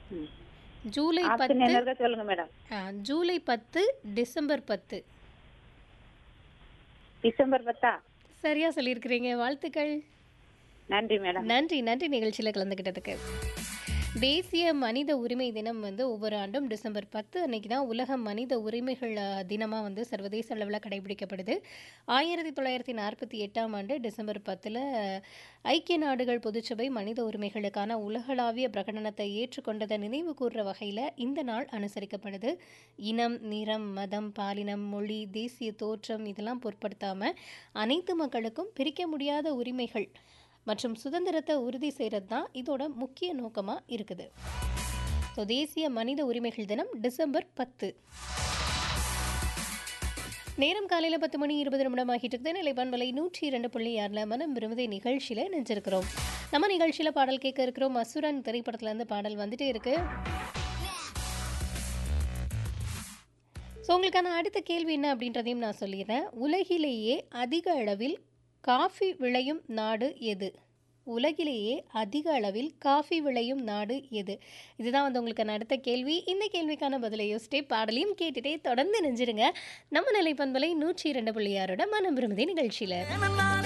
ம். ஜூலை ஆப்ஷன் பத்து என்ன இருக்கா சொல்லுங்க மேடம் ஆ, ஜூலை பத்து டிசம்பர் பத்து டிசம்பர் பத்தா சரியா சொல்லியிருக்கிறீங்க வாழ்த்துக்கள் நன்றி மேடம் நன்றி நன்றி நிகழ்ச்சியில் கலந்துக்கிட்டதுக்கு தேசிய மனித உரிமை தினம் வந்து ஒவ்வொரு ஆண்டும் டிசம்பர் பத்து அன்னைக்கு தான் உலக மனித உரிமைகள் தினமாக வந்து சர்வதேச அளவில் கடைபிடிக்கப்படுது ஆயிரத்தி தொள்ளாயிரத்தி நாற்பத்தி எட்டாம் ஆண்டு டிசம்பர் பத்தில் ஐக்கிய நாடுகள் பொதுச்சபை மனித உரிமைகளுக்கான உலகளாவிய பிரகடனத்தை ஏற்றுக்கொண்டதை நினைவு கூர்ற வகையில் இந்த நாள் அனுசரிக்கப்படுது இனம் நிறம் மதம் பாலினம் மொழி தேசிய தோற்றம் இதெல்லாம் பொருட்படுத்தாமல் அனைத்து மக்களுக்கும் பிரிக்க முடியாத உரிமைகள் மற்றும் சுதந்திரத்தை உறுதி செய்கிறது தான் இதோட முக்கிய நோக்கமாக இருக்குது ஸோ தேசிய மனித உரிமைகள் தினம் டிசம்பர் பத்து நேரம் காலையில் பத்து மணி இருபது நிமிடம் ஆகிட்டு இருக்குது நிலைப்பான்வலை நூற்றி இரண்டு புள்ளி ஆறில் மனம் விரும்புதை நிகழ்ச்சியில் நினைச்சிருக்கிறோம் நம்ம நிகழ்ச்சியில் பாடல் கேட்க இருக்கிறோம் அசுரன் திரைப்படத்துலேருந்து பாடல் வந்துட்டே இருக்கு ஸோ உங்களுக்கான அடுத்த கேள்வி என்ன அப்படின்றதையும் நான் சொல்லிடுறேன் உலகிலேயே அதிக அளவில் காஃபி விளையும் நாடு எது உலகிலேயே அதிக அளவில் காஃபி விளையும் நாடு எது இதுதான் வந்து உங்களுக்கான அடுத்த கேள்வி இந்த கேள்விக்கான பதிலை யோசிச்சிட்டே பாடலையும் கேட்டுட்டே தொடர்ந்து நெஞ்சிருங்க நம்ம நிலைப்பண்பலை நூற்றி இரண்டு புள்ளி ஆறோட மனம் விரும்புதே நிகழ்ச்சியில்